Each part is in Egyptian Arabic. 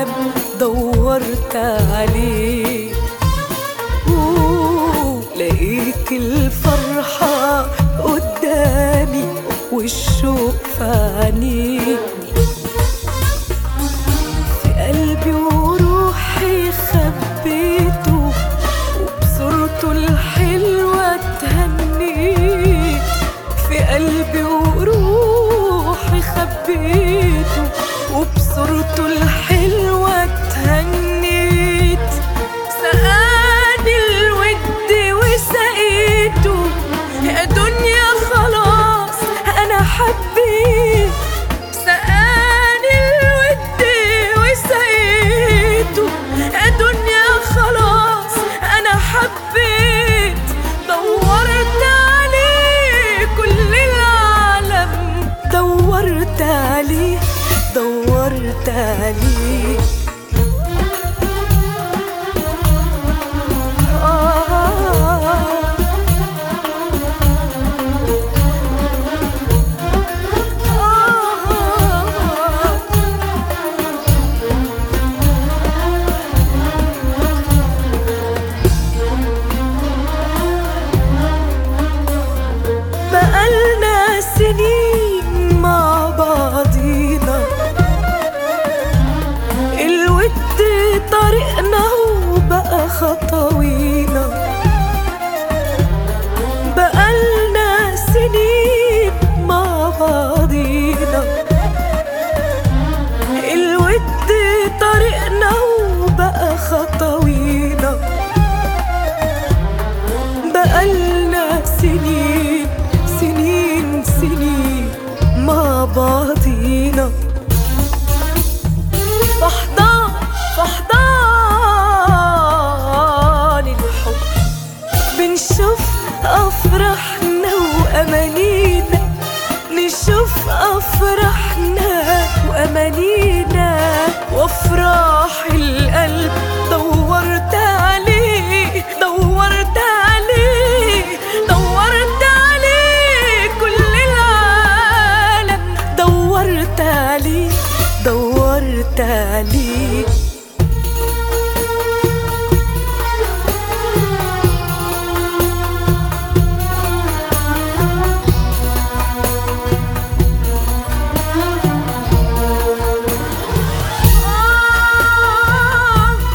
العالم دورت عليه أوه، لقيت الفرحة قدامي والشوق في عينيه في قلبي وروحي خبيته وبصورته الحلوة اتهنيت في قلبي وروحي خبيته وبصورته الحلوة اتهنيت سقاني الود وسقيته يا دنيا خلاص انا حبيت سقاني الود وسقيته يا دنيا خلاص انا حبيت دورت عليه كل العالم دورت عليه دورت عليه آه آه بقالنا سنين مع بعضينا الود طريقنا وبقى خطوينا بقالنا سنين مع بعضينا الود طريقنا وبقى خطوينا بقالنا سنين سنين سنين مع بعضينا فحضان فحضان الحب بنشوف أفراحنا وأمانينا نشوف أفراحنا وأمانينا وأفراح القلب دورت عليه دورت عليه دورت عليه كل العالم دورت عليه دورت عليه آه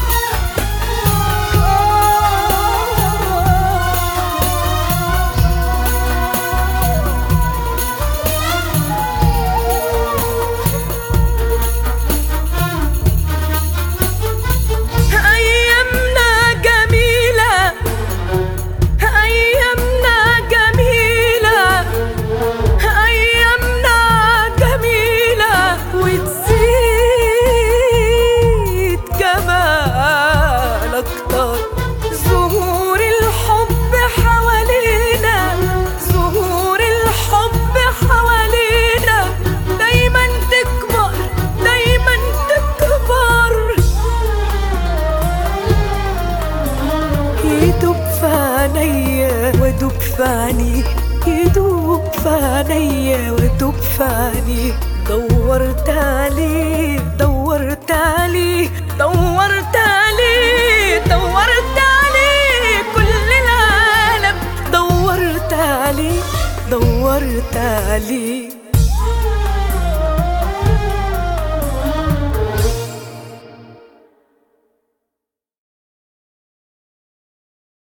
أيامنا جميلة أيامنا جميلة أيامنا جميلة وتزيد جمال أكتر ظهور الحب حوالينا ظهور الحب حوالينا دايما تكبر دايما تكبر يدوب في عينيا وادوب في عينيه يدوب في عينيا وادوب في عينيه دورت عليه دورت عليه دورت عليه دورت عليه كل العالم دورت عليه دورت عليه